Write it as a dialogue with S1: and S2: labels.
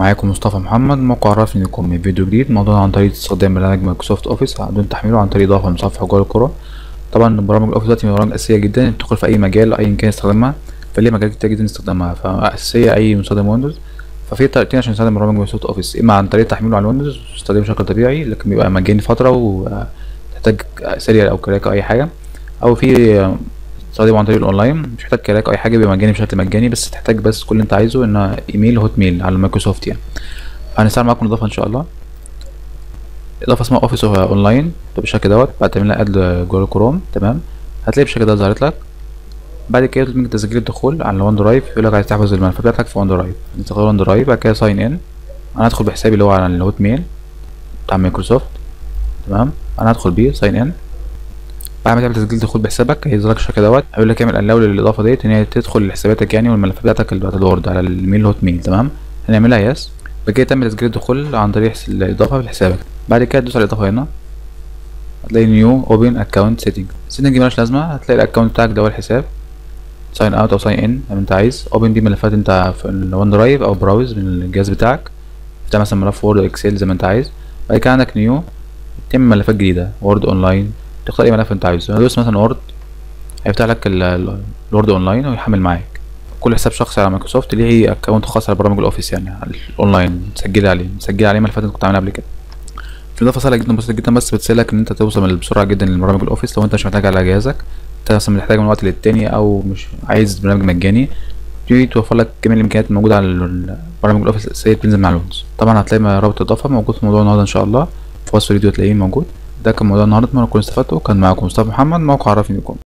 S1: معاكم مصطفى محمد موقع عرفني انكم فيديو جديد موضوعنا عن طريقة استخدام برنامج مايكروسوفت اوفيس بدون تحميله عن طريق اضافة مصفح جوجل كروم طبعا برامج الاوفيس دلوقتي من البرامج الاساسية جدا بتدخل في اي مجال ايا كان استخدامها فليه مجال كتير جدا استخدامها فاساسية اي مستخدم ويندوز ففي طريقتين عشان نستخدم برامج مايكروسوفت اوفيس اما عن طريق تحميله على الويندوز وتستخدمه بشكل طبيعي لكن بيبقى مجاني فترة وتحتاج سيريال او كراك او اي حاجة او في تستخدمه عن طريق الاونلاين مش محتاج كراك او اي حاجه بيبقى مجاني بشكل مجاني بس تحتاج بس كل اللي انت عايزه ان ايميل هوت ميل على مايكروسوفت يعني هنستعمل معاكم اضافه ان شاء الله اضافه اسمها اوفيس اونلاين بالشكل دوت بعد تعمل لها اد جوجل كروم تمام هتلاقي بالشكل ده ظهرت لك بعد كده يطلب منك تسجيل الدخول على الوان درايف يقول لك عايز تحفظ الملفات بتاعتك في وان درايف هتدخل وان درايف بعد كده ساين ان انا هدخل بحسابي اللي هو على الهوت ميل بتاع مايكروسوفت تمام انا هدخل بيه ساين ان بعد ما تعمل تسجيل دخول بحسابك هيظهر لك الشكل دوت هيقول لك اعمل الاول للاضافه ديت ان هي تدخل لحساباتك يعني والملفات بتاعتك اللي بتاعت الوورد على الميل هوت ميل تمام هنعملها يس بعد كده تعمل تسجيل الدخول عن طريق الاضافه لحسابك بعد كده تدوس على الاضافه هنا هتلاقي نيو اوبن اكونت سيتنج السيتنج دي مالهاش لازمه هتلاقي الاكونت بتاعك ده هو الحساب ساين اوت او ساين ان لو انت عايز اوبن دي ملفات انت في الون درايف او براوز من الجهاز بتاعك بتاع مثلا ملف وورد اكسل زي ما انت عايز بعد كده عندك نيو تعمل ملفات جديده وورد اونلاين تختار اي ملف انت عايزه هدوس مثلا وورد هيفتح لك الوورد اونلاين ويحمل معاك كل حساب شخصي على مايكروسوفت ليه اكونت خاص على برامج الاوفيس يعني الاونلاين مسجل عليه مسجل عليه ملفات انت كنت عاملها قبل كده في اضافه سهله جدا بسيطه جدا بس بتسهلك ان انت توصل بسرعه جدا لبرامج الاوفيس لو انت مش محتاج على جهازك انت مثلا محتاج من وقت للتاني او مش عايز برنامج مجاني تيجي توفر لك جميع الامكانيات الموجوده على برامج الاوفيس الاساسيه بتنزل مع الويندوز طبعا هتلاقي رابط اضافه موجود في موضوع النهارده ان شاء الله في وصف الفيديو هتلاقيه موجود ده كان موضوع النهارده اتمنى تكونوا استفدتوا كان معاكم مصطفى محمد موقع عرفني بكم